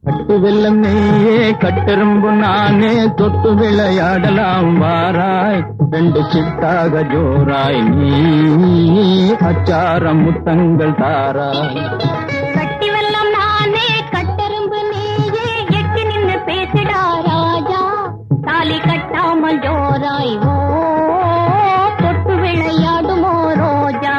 கட்டு வெள்ளம் நீயே கட்டெரும்பு நானே தொட்டு விளையாடலாம் வாராய் ரெண்டு சிட்டாக ஜோராய் நீ அச்சாரம் முத்தங்கள் தாராய் கட்டி வெல்லம் நானே கட்டெரும்பு நீயே எட்டி நின்னு பேசிடா ராஜா தாலி கட்டாமல் ஜோராய் ஓ தொட்டு விளையாடுமோ ரோஜா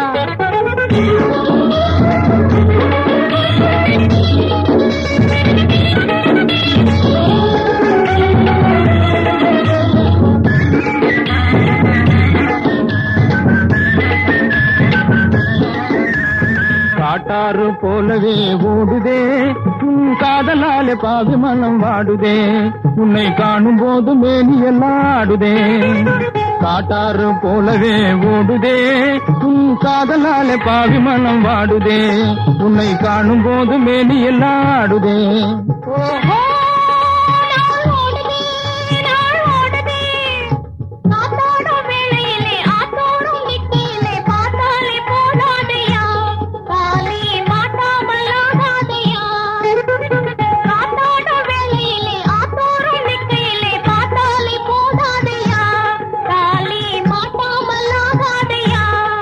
காட்டாறு போலவே ஓடுதே உன் காதலாலே பாவி மனம் வாடுதே உன்னை காணும் போது மேனி எல்லாம் ஆடுதே காட்டாறு போலவே ஓடுதே உன் காதலாலே பாவி மனம் வாடுதே உன்னை காணும் போது மேனி எல்லாம் ஆடுதே ஓஹோ நாள் ஓடுதே நாள் ஓடுதே காத்தோடும் வேளையிலே ஆத்தோடும் நிக்கையிலே பார்த்தாலே போதாதையா காலி மாட்டாமல் ஆகாதையா காத்தோடும் வேளையிலே ஆத்தோடும் நிக்கையிலே பார்த்தாலே போதாதையா காலி மாட்டாமல் ஆகாதையா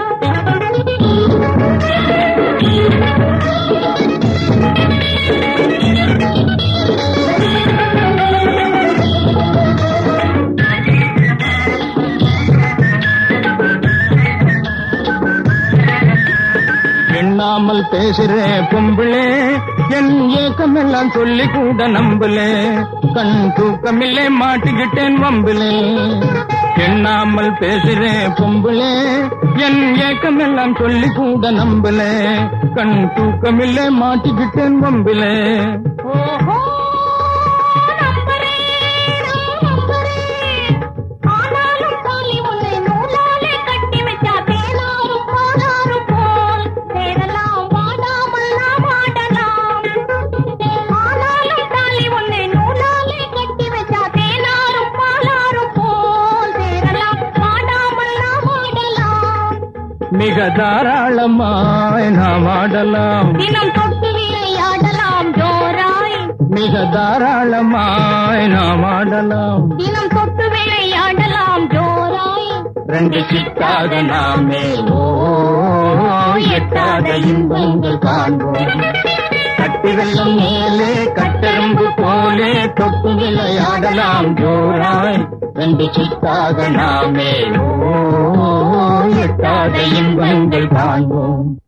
எண்ணாமல் பேசுறே பொம்பிளே என் ஏக்கமெல்லாம் சொல்லி கூட நம்பலே கண் தூக்கமில்லை மாட்டிக்கிட்டேன் வம்பிலே எண்ணாமல் பேசுறே பொம்பிளே என் ஏக்கமெல்லாம் சொல்லி கூட நம்பலே கண் தூக்கமில்லை மாட்டிக்கிட்டேன் வம்பிலே ஓஹோ நம்பரே நம்பரே ஆனாலும் காலி உன்னை நூலாலே கட்டி வச்சா தேனாரும் பாடாரும் போல் சேரலாம் வாடாமல் நாம் ஆடலாம் ஆனாலும் காலி உன்னை நூலாலே கட்டி வச்சா தேனாரும் பாலாரும் போல் சேரலாம் வாடாமல் நாம் ஆடலாம் மிக தாராளமாய் நாம் ஆடலாம் தினம் தொட்டு விளையாடலாம் ஜோராய் மிக தாராளமாய் நாம் ஆடலாம் தினம் தொட்டு விளையாடலாம் ஜோராய் ரெண்டு சிட்டாக நாமே ஓ எட்டாத இன்பங்கள் காண்போம் கட்டி வெள்ளம் மேலே கட்டெரும்பு போலே தொட்டு விளையாடலாம் ஜோராய் ரெண்டு சிட்டாக நாமே ஓ எட்டாத இன்பங்கள் காண்போம்